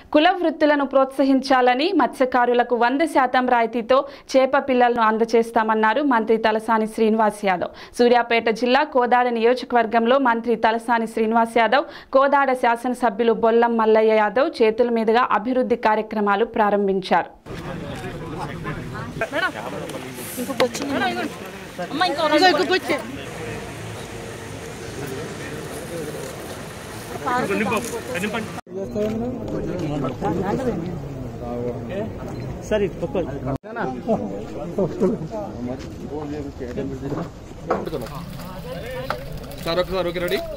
కుల వృత్తులను ప్రోత్సహించాలని మత్స్యకారులకు వంద శాతం రాయితీతో చేప పిల్లలను అందజేస్తామన్నారు మంత్రి తలసాని శ్రీనివాస్ యాదవ్ సూర్యాపేట జిల్లా కోదాడ నియోజకవర్గంలో మంత్రి తలసాని శ్రీనివాస్ యాదవ్ కోదాడ శాసనసభ్యులు బొల్లం మల్లయ్య యాదవ్ చేతుల మీదుగా అభివృద్ధి కార్యక్రమాలు ప్రారంభించారు సరే ఒక్క సార్ ఒకసారి ఓకే రెడీ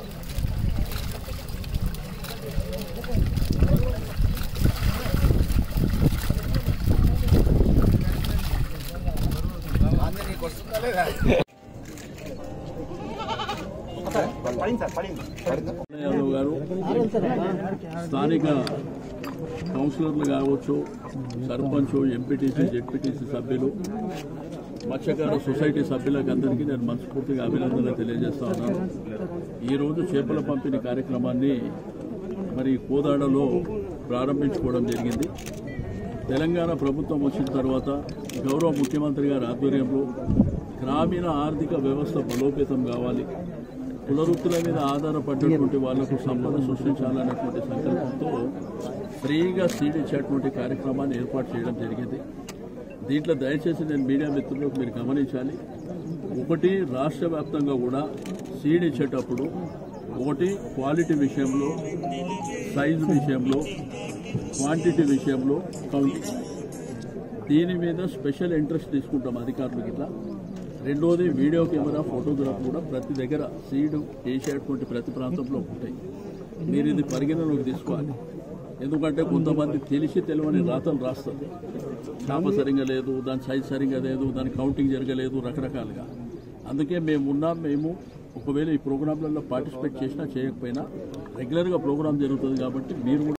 యాదవ్ గారు స్థానిక కౌన్సిలర్లు కావచ్చు సర్పంచ్ ఎంపీటీసీ జెడ్పీటీసీ సభ్యులు మత్స్యకార సొసైటీ సభ్యులకు అందరికీ నేను మనస్ఫూర్తిగా అభినందనలు తెలియజేస్తా ఉన్నాను ఈరోజు చేపల పంపిణీ కార్యక్రమాన్ని మరి కోదాడలో ప్రారంభించుకోవడం జరిగింది తెలంగాణ ప్రభుత్వం వచ్చిన తర్వాత గౌరవ ముఖ్యమంత్రి గారి ఆధ్వర్యంలో గ్రామీణ ఆర్థిక వ్యవస్థ బలోపేతం కావాలి కులవృత్తుల మీద ఆధారపడినటువంటి వాళ్లకు సంపద సృష్టించాలనేటువంటి సంకల్పంతో ఫ్రీగా సీడ్ ఇచ్చేటువంటి కార్యక్రమాన్ని ఏర్పాటు చేయడం జరిగింది దీంట్లో దయచేసి నేను మీడియా మిత్రులకు మీరు గమనించాలి ఒకటి రాష్ట్ర వ్యాప్తంగా కూడా సీడ్ ఇచ్చేటప్పుడు ఒకటి క్వాలిటీ విషయంలో సైజు విషయంలో క్వాంటిటీ విషయంలో కౌంటింగ్ దీని మీద స్పెషల్ ఇంట్రెస్ట్ తీసుకుంటాం అధికారులు గిట్లా రెండోది వీడియో కెమెరా ఫోటోగ్రాఫ్ కూడా ప్రతి దగ్గర సీడ్ వేసేటువంటి ప్రతి ప్రాంతంలో ఉంటాయి మీరు ఇది పరిగణలోకి తీసుకోవాలి ఎందుకంటే కొంతమంది తెలిసి తెలియని రాతలు రాస్తారు చేప సరిగా లేదు దాని సైజ్ సరిగా లేదు దాని కౌంటింగ్ జరగలేదు రకరకాలుగా అందుకే మేము ఉన్నాం మేము ఒకవేళ ఈ ప్రోగ్రాంలలో పార్టిసిపేట్ చేసినా చేయకపోయినా రెగ్యులర్గా ప్రోగ్రాం జరుగుతుంది కాబట్టి మీరు కూడా